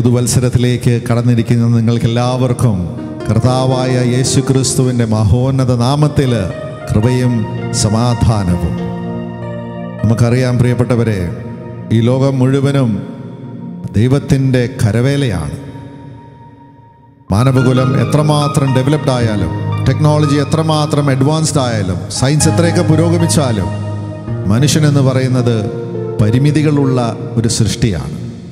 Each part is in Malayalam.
പുതുവത്സരത്തിലേക്ക് കടന്നിരിക്കുന്ന നിങ്ങൾക്ക് എല്ലാവർക്കും കർത്താവായ യേശു ക്രിസ്തുവിൻ്റെ മഹോന്നത നാമത്തിൽ കൃപയും സമാധാനവും നമുക്കറിയാം പ്രിയപ്പെട്ടവരെ ഈ ലോകം മുഴുവനും ദൈവത്തിൻ്റെ കരവേലയാണ് മാനവകുലം എത്രമാത്രം ഡെവലപ്ഡ് ആയാലും ടെക്നോളജി എത്രമാത്രം അഡ്വാൻസ്ഡ് ആയാലും സയൻസ് എത്രയൊക്കെ പുരോഗമിച്ചാലും മനുഷ്യനെന്ന് പറയുന്നത് പരിമിതികളുള്ള ഒരു സൃഷ്ടിയാണ്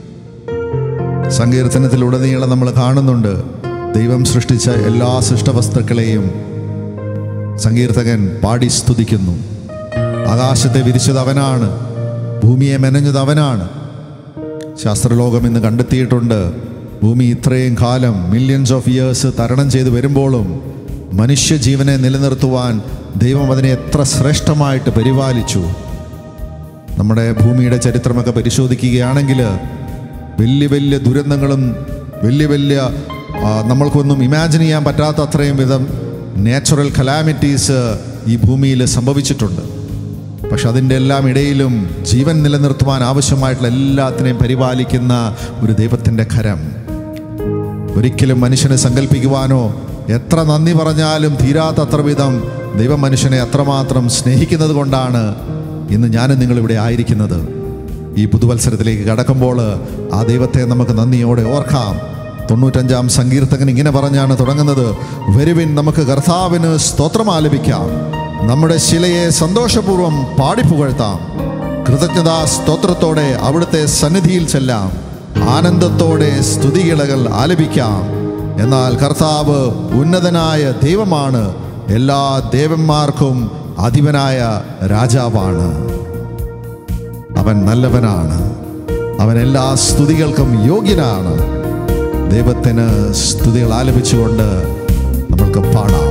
സങ്കീർത്തനത്തിലുടനീളം നമ്മൾ കാണുന്നുണ്ട് ദൈവം സൃഷ്ടിച്ച എല്ലാ സൃഷ്ടവസ്തുക്കളെയും സങ്കീർത്തകൻ പാടി സ്തുതിക്കുന്നു ആകാശത്തെ വിരിച്ചത് അവനാണ് ഭൂമിയെ മെനഞ്ഞത് അവനാണ് ശാസ്ത്രലോകം ഇന്ന് കണ്ടെത്തിയിട്ടുണ്ട് ഭൂമി ഇത്രയും കാലം മില്യൺസ് ഓഫ് ഇയേഴ്സ് തരണം ചെയ്ത് വരുമ്പോഴും മനുഷ്യജീവനെ നിലനിർത്തുവാൻ ദൈവം അതിനെ എത്ര ശ്രേഷ്ഠമായിട്ട് പരിപാലിച്ചു നമ്മുടെ ഭൂമിയുടെ ചരിത്രമൊക്കെ പരിശോധിക്കുകയാണെങ്കിൽ വലിയ വലിയ ദുരന്തങ്ങളും വലിയ വലിയ ആ, നമ്മൾക്കൊന്നും ഇമാജിൻ ചെയ്യാൻ പറ്റാത്ത അത്രയും വിധം നാച്ചുറൽ കലാമിറ്റീസ് ഈ ഭൂമിയിൽ സംഭവിച്ചിട്ടുണ്ട് പക്ഷെ അതിൻ്റെ എല്ലാം ഇടയിലും ജീവൻ നിലനിർത്തുവാൻ ആവശ്യമായിട്ടുള്ള എല്ലാത്തിനെയും പരിപാലിക്കുന്ന ഒരു ദൈവത്തിൻ്റെ കരം ഒരിക്കലും മനുഷ്യനെ സങ്കല്പിക്കുവാനോ എത്ര നന്ദി പറഞ്ഞാലും തീരാത്തത്ര വിധം ദൈവം മനുഷ്യനെ അത്രമാത്രം സ്നേഹിക്കുന്നത് കൊണ്ടാണ് ഇന്ന് ഞാനും നിങ്ങളിവിടെ ആയിരിക്കുന്നത് ഈ പുതുവത്സരത്തിലേക്ക് കടക്കുമ്പോൾ ആ ദൈവത്തെ നമുക്ക് നന്ദിയോടെ ഓർക്കാം തൊണ്ണൂറ്റഞ്ചാം സങ്കീർത്തകൻ ഇങ്ങനെ പറഞ്ഞാണ് തുടങ്ങുന്നത് വരുവിൻ നമുക്ക് കർത്താവിന് സ്തോത്രം ആലപിക്കാം നമ്മുടെ ശിലയെ സന്തോഷപൂർവ്വം പാടിപ്പുകഴ്ത്താം കൃതജ്ഞതാ സ്തോത്രത്തോടെ അവിടുത്തെ സന്നിധിയിൽ ചെല്ലാം ആനന്ദത്തോടെ സ്തുതികിളകൾ ആലപിക്കാം എന്നാൽ കർത്താവ് ഉന്നതനായ ദൈവമാണ് എല്ലാ ദേവന്മാർക്കും അധിപനായ രാജാവാണ് അവൻ നല്ലവനാണ് അവൻ എല്ലാ സ്തുതികൾക്കും യോഗ്യനാണ് ദൈവത്തിന് സ്തുതികൾ ആലപിച്ചുകൊണ്ട് നമ്മൾക്ക് പാടാം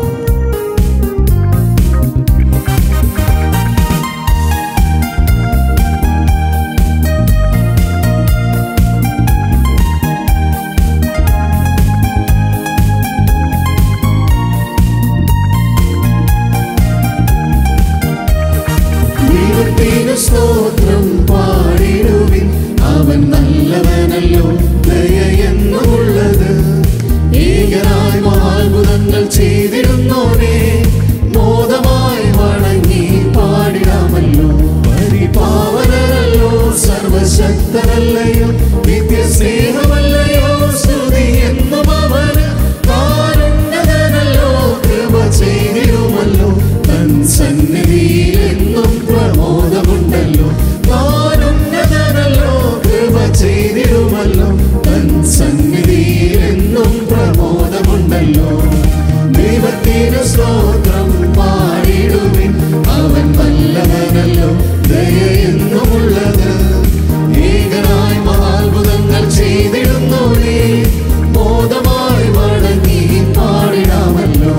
ദൈവത്തിന് സ്തോത്രം പാടിടുവിൻ അവൻ നല്ലവനല്ലോ ദയയെന്നുള്ളത് ഏകനായി മഹാത്ഭുതങ്ങൾ ചെയ്തിടുന്നോനെ മോദമായി വണങ്ങി പാടിടാമല്ലോ പരിപാവനല്ലോ സർവശക്തനല്ലയോ നിത്യസ്നേഹമല്ലയോ സ്തുതി എന്നും അവന് കാരുണ്യതനല്ലോ കൃപ ചെയ്തിടുമല്ലോ തൻ സന്നിധിയിൽ എന്നും പ്രമോദമുണ്ടല്ലോ കാരുണ്യതനല്ലോ കൃപ ചെയ്തിടുമല്ലോ തൻ സന്നിധിയിൽ എന്നും പ്രമോദമുണ്ടല്ലോ ദൈവത്തിന് സ്തോത്രം പാടിടുവിൻ അവൻ നല്ലവനല്ലോ ദയ എന്നുമുള്ളത് ഏകനായി മഹാത്ഭുതങ്ങൾ ചെയ്തിടുന്നോനെ മോദമായി വണങ്ങി പാടിടാമല്ലോ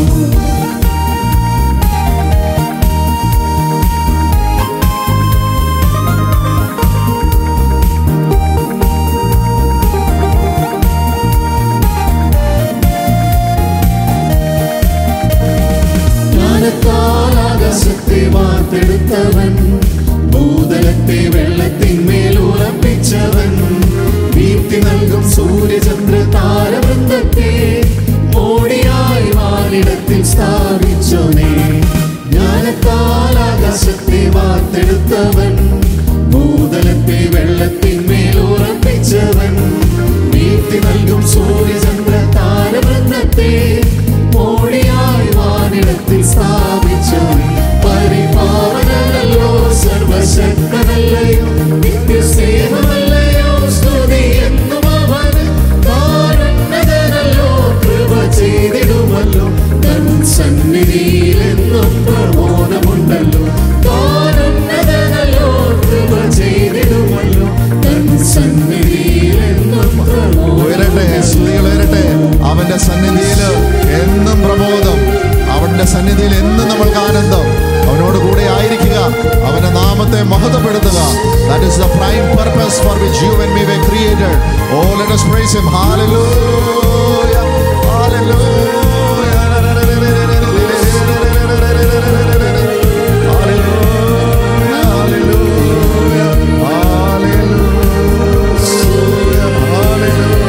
ജ്ഞാനത്താൽ ആകാശത്തെ വാർത്തെടുത്തവൻ ഭൂതലത്തെ വെള്ളത്തിന്മേൽ ഉറപ്പിച്ചവൻ ദീപ്തി നൽകും സൂര്യചന്ദ്ര താരവൃന്ദത്തെ മോടിയായി വാനിടത്തിൽ സ്ഥാപിച്ചോനെ ജ്ഞാനത്താൽ ആകാശത്തെ വാർത്തെടുത്തവൻ ഭൂതലത്തെ വെള്ളത്തിന്മേൽ ഉറപ്പിച്ചവൻ ദീപ്തി നൽകും സൂര്യചന്ദ്ര താരവൃന്ദത്തെ മോടിയായി വാനിടത്തിൽ സ്ഥാപിച്ചോനെ പരിപാവനല്ലോ സർവശക്തനല്ലയോ നിത്യസ്നേഹമല്ലയോ സ്തുതി എന്നും അവന് കാരുണ്യതനല്ലോ കൃപ ചെയ്തിടുമല്ലോ തൻ സന്നിധിയിൽ എന്നും പ്രമോദമുണ്ടല്ലോ കാരുണ്യതനല്ലോ കൃപ ചെയ്തിടുമല്ലോ തൻ സന്നിധിയിൽ എന്നും ഉയരട്ടെ സ്തുതികൾ ഉയരട്ടെ അവന്റെ സന്നിധിയിൽ എന്നും പ്രബോധം അവന്റെ സന്നിധിയിൽ എന്നും നമ്മൾക്ക് ആനന്ദം അവനോട് കൂടെ ആയിരിക്കുക അവന്റെ നാമത്തെ മഹത്വപ്പെടുത്തുക that is the prime purpose for which you and me were created oh let us praise him hallelujah hallelujah hallelujah hallelujah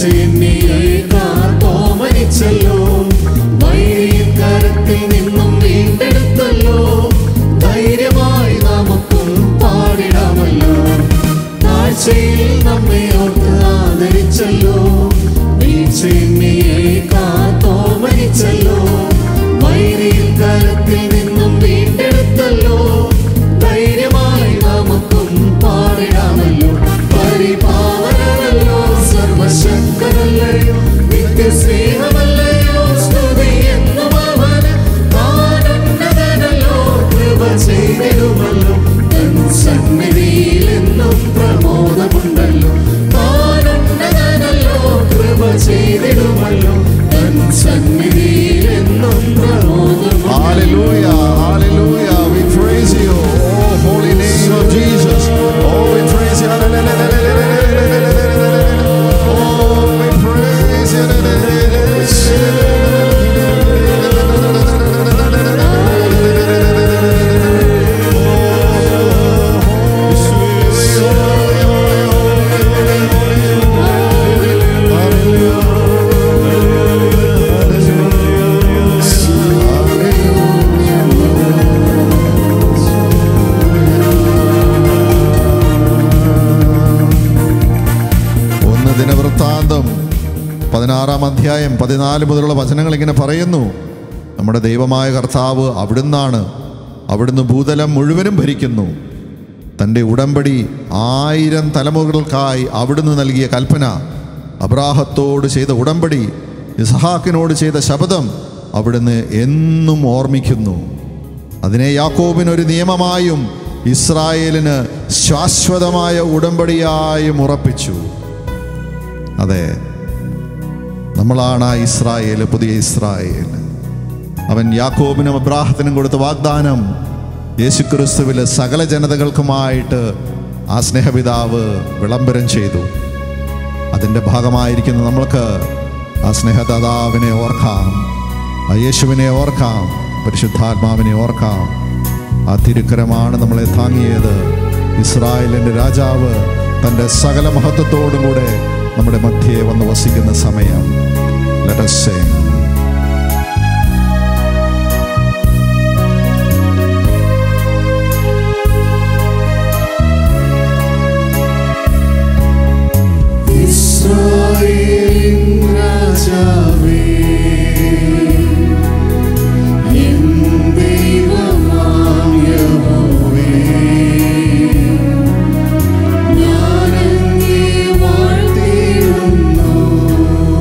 എന്നെയായി കാത്തോ മരിച്ചല്ലോ വൈരിയൻ കരത്തിൽ നിന്നും വീണ്ടെടുത്തല്ലോ ധൈര്യമായി നമുക്കും പാടിടാമല്ലോ താഴ്ചയിൽ നമ്മെ ഓർത്ത് ആദരിച്ചല്ലോ വീഴ്ച എന്നെയായി കാത്തോ മരിച്ചല്ലോ വൈരിയൻ കരത്തിൽ നിന്നും വീണ്ടെടുത്തല്ലോ ധൈര്യമായി നമുക്കും പാടിടാമല്ലോ പരിപാവനല്ലോ സർവശക്തനല്ലയോ നിത്യസ്നേഹമല്ലയോ സ്തുതി എന്നും അവന് താനുന്നതനല്ലോ കൃപ ചെയ്തിടുമല്ലോ തൻ സന്നിധിയിൽ എന്നും പ്രമോദമുണ്ടല്ലോ താനുന്നതനല്ലോ കൃപ ചെയ്തിടുമല്ലോ തൻ സന്നിധിയിൽ എന്നും പ്രമോദമുണ്ടല്ലോ Hallelujah, hallelujah. We praise you. Oh, holy name of Jesus. Oh, we praise you. Oh, we praise you. ഒന്ന് ദിനവൃത്താന്തം പതിനാറാം അധ്യായം പതിനാല് മുതലുള്ള വചനങ്ങൾ ഇങ്ങനെ പറയുന്നു നമ്മുടെ ദൈവമായ കർത്താവ് അവിടുന്നാണ് അവിടുന്ന് ഭൂതലം മുഴുവനും ഭരിക്കുന്നു തൻ്റെ ഉടമ്പടി ആയിരം തലമുറകൾക്കായി അവിടുന്ന് നൽകിയ കൽപ്പന അബ്രാഹത്തോട് ചെയ്ത ഉടമ്പടി ഇസഹാക്കിനോട് ചെയ്ത ശപഥം അവിടുന്ന് എന്നും ഓർമ്മിക്കുന്നു അതിനെ യാക്കോബിനൊരു നിയമമായും ഇസ്രായേലിന് ശാശ്വതമായ ഉടമ്പടിയായും ഉറപ്പിച്ചു അതെ നമ്മളാണ് ആ ഇസ്രായേൽ പുതിയ ഇസ്രായേൽ അവൻ യാക്കോബിനും അബ്രാഹത്തിനും കൊടുത്ത വാഗ്ദാനം യേശുക്രിസ്തുവിലെ സകല ജനതകൾക്കുമായിട്ട് ആ സ്നേഹപിതാവ് വിളംബരം ചെയ്തു അതിൻ്റെ ഭാഗമായിരിക്കുന്ന നമ്മൾക്ക് ആ സ്നേഹദാതാവിനെ ഓർക്കാം ആ യേശുവിനെ ഓർക്കാം പരിശുദ്ധാത്മാവിനെ ഓർക്കാം ആ തിരുക്കരമാണ് നമ്മളെ താങ്ങിയത് ഇസ്രായേലിൻ്റെ രാജാവ് തൻ്റെ സകല മഹത്വത്തോടും കൂടെ നമ്മുടെ മധ്യേ വന്ന് വസിക്കുന്ന സമയം Let us sing. ഇസ്രായേലിൻ രാജാവേ, എൻ ദൈവമാം യഹോവേ, ഞാൻ അങ്ങേ വാഴ്ത്തിയിടുന്നു.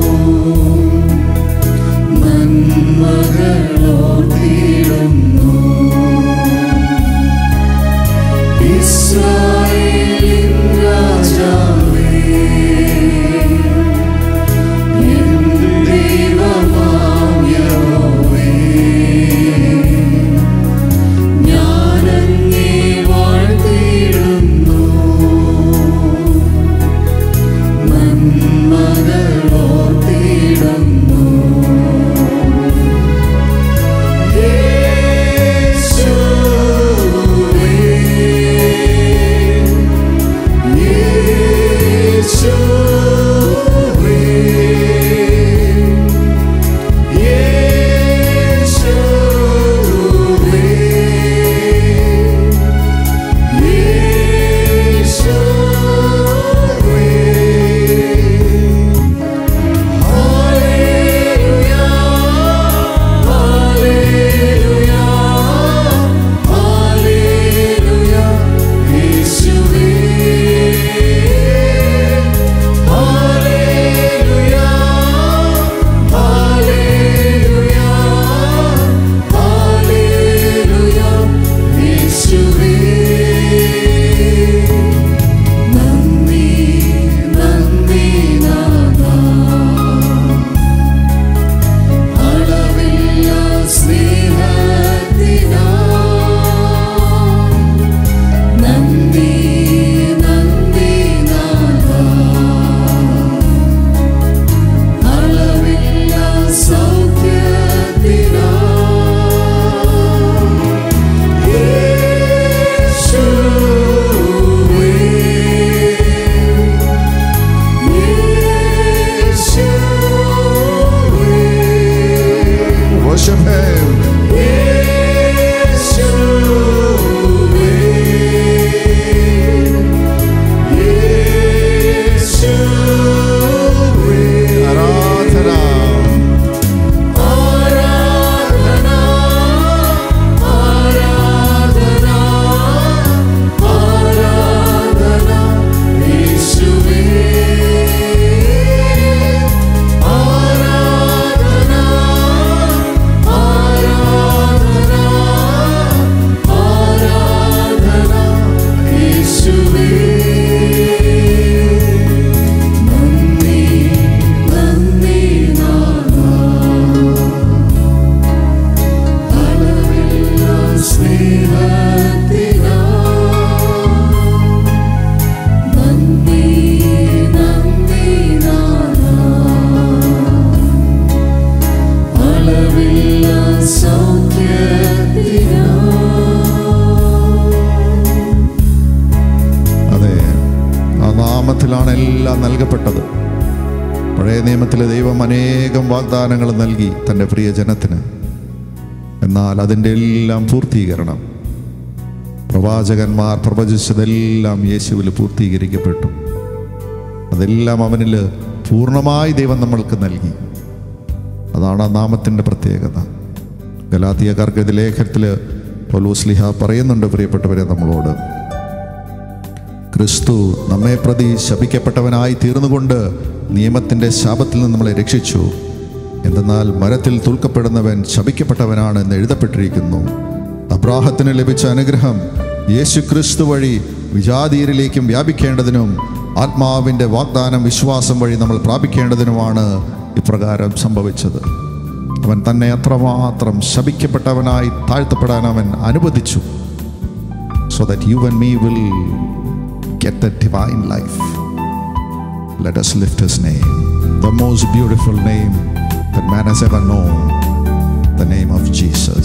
നമുക്കെല്ലാം നൽകപ്പെട്ടത് പഴയ നിയമത്തിലെ ദൈവം അനേകം വാഗ്ദാനങ്ങൾ നൽകി തൻ്റെ പ്രിയ ജനത്തിന് എന്നാൽ അതിൻ്റെ എല്ലാം പൂർത്തീകരണം പ്രവാചകന്മാർ പ്രവചിച്ചതെല്ലാം യേശുവിൽ പൂർത്തീകരിക്കപ്പെട്ടു അതെല്ലാം അവനിൽ പൂർണ്ണമായി ദൈവം നമ്മൾക്ക് നൽകി അതാണ് ആ നാമത്തിൻ്റെ പ്രത്യേകത ഗലാത്തിയക്കാർക്ക് ഇത് ലേഖനത്തിൽ പൗലോസ്ലിഹ പറയുന്നുണ്ട് പ്രിയപ്പെട്ടവരെ നമ്മളോട് ക്രിസ്തു നമ്മെ പ്രതി ശപിക്കപ്പെട്ടവനായി തീർന്നുകൊണ്ട് നിയമത്തിൻ്റെ ശാപത്തിൽ നിന്ന് നമ്മളെ രക്ഷിച്ചു എന്തെന്നാൽ മരത്തിൽ തൂൽക്കപ്പെടുന്നവൻ ശപിക്കപ്പെട്ടവനാണ് എന്ന് എഴുതപ്പെട്ടിരിക്കുന്നു അബ്രാഹത്തിന് ലഭിച്ച അനുഗ്രഹം യേശു ക്രിസ്തു വഴി വിജാതീയരിലേക്കും വ്യാപിക്കേണ്ടതിനും ആത്മാവിൻ്റെ വാഗ്ദാനം വിശ്വാസം വഴി നമ്മൾ പ്രാപിക്കേണ്ടതിനുമാണ് ഇപ്രകാരം സംഭവിച്ചത് അവൻ തന്നെ അത്രമാത്രം ശപിക്കപ്പെട്ടവനായി താഴ്ത്തപ്പെടാൻ അവൻ അനുവദിച്ചു so that you and me will get that divine life. Let us lift his name, the most beautiful name that man has ever known, the name of Jesus.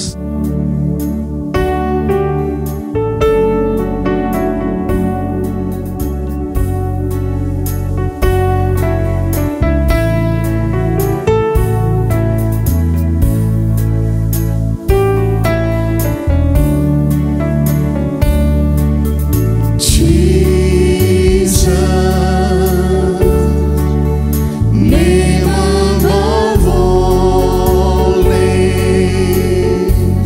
Jesus, name above all names.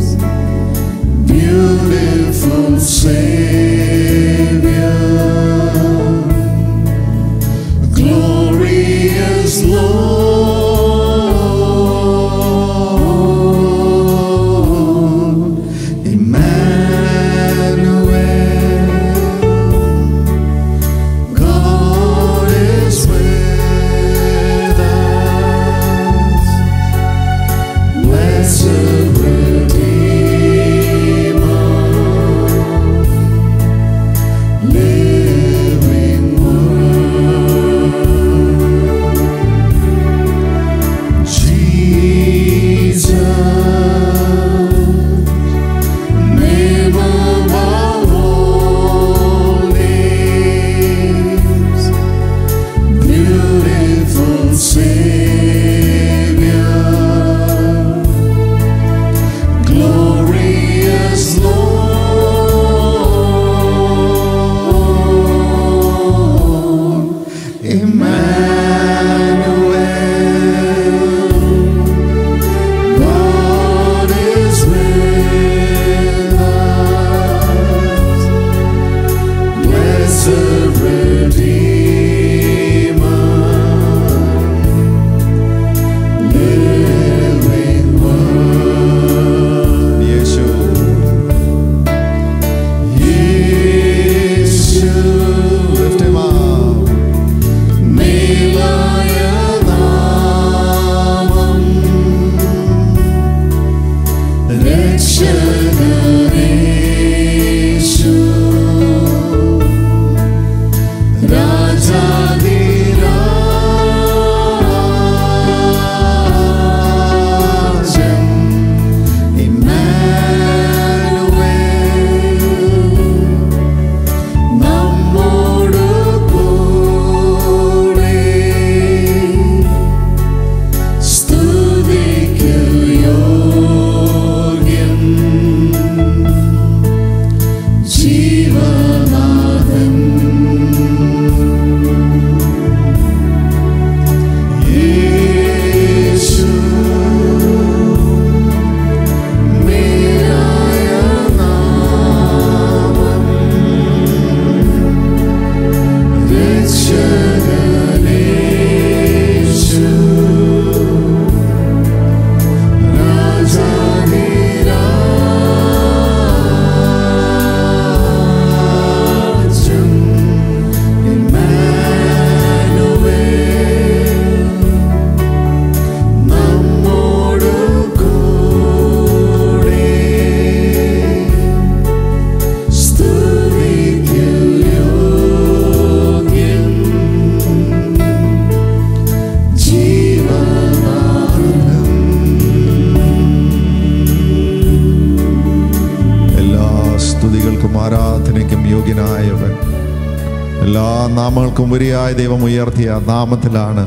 എല്ലാ നാമങ്ങൾക്കും ഉപരിയായ ദൈവം ഉയർത്തിയ നാമത്തിലാണ്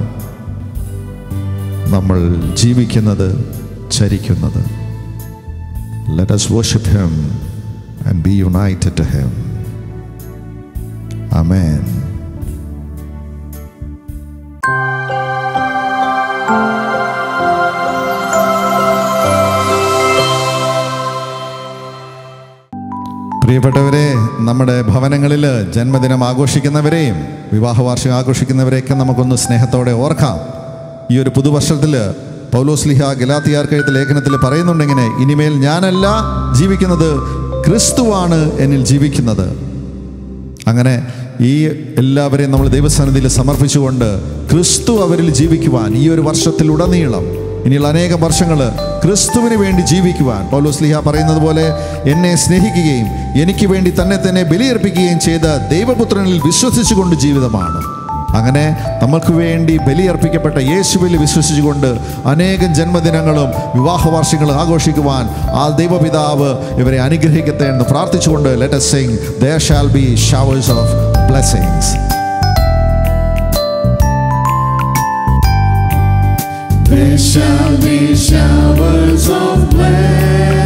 നമ്മൾ ജീവിക്കുന്നത് ചരിക്കുന്നത് let us worship him and be united to him amen പ്രിയപ്പെട്ടവരെ നമ്മുടെ ഭവനങ്ങളിൽ ജന്മദിനം ആഘോഷിക്കുന്നവരെയും വിവാഹ വാർഷികം ആഘോഷിക്കുന്നവരെയൊക്കെ നമുക്കൊന്ന് സ്നേഹത്തോടെ ഓർക്കാം ഈ ഒരു പുതുവർഷത്തിൽ പൗലോസ്ലിഹ ഗലാത്തിയാർക്ക് എഴുത്ത ലേഖനത്തിൽ പറയുന്നുണ്ട് ഇങ്ങനെ ഇനിമേൽ ഞാനല്ല ജീവിക്കുന്നത് ക്രിസ്തുവാണ് എന്നിൽ ജീവിക്കുന്നത് അങ്ങനെ ഈ എല്ലാവരെയും നമ്മൾ ദൈവസന്നിധിയിൽ സമർപ്പിച്ചുകൊണ്ട് ക്രിസ്തു അവരിൽ ജീവിക്കുവാൻ ഈ ഒരു വർഷത്തിലുടനീളം ഇനിയുള്ള അനേകം വർഷങ്ങൾ ക്രിസ്തുവിന് വേണ്ടി ജീവിക്കുവാൻ പൗലോസ്ലിഹ പറയുന്നത് പോലെ എന്നെ സ്നേഹിക്കുകയും എനിക്ക് വേണ്ടി തന്നെ തന്നെ ബലിയർപ്പിക്കുകയും ചെയ്ത ദൈവപുത്രനിൽ വിശ്വസിച്ചുകൊണ്ട് ജീവിതമാണ് അങ്ങനെ നമ്മൾക്ക് വേണ്ടി ബലിയർപ്പിക്കപ്പെട്ട യേശുവിൽ വിശ്വസിച്ചുകൊണ്ട് അനേകം ജന്മദിനങ്ങളും വിവാഹ വാർഷികങ്ങളും ആഘോഷിക്കുവാൻ ആ ദൈവപിതാവ് ഇവരെ അനുഗ്രഹിക്കട്ടെ എന്ന് പ്രാർത്ഥിച്ചുകൊണ്ട് let us sing there shall be showers of blessings There shall be showers of blessings.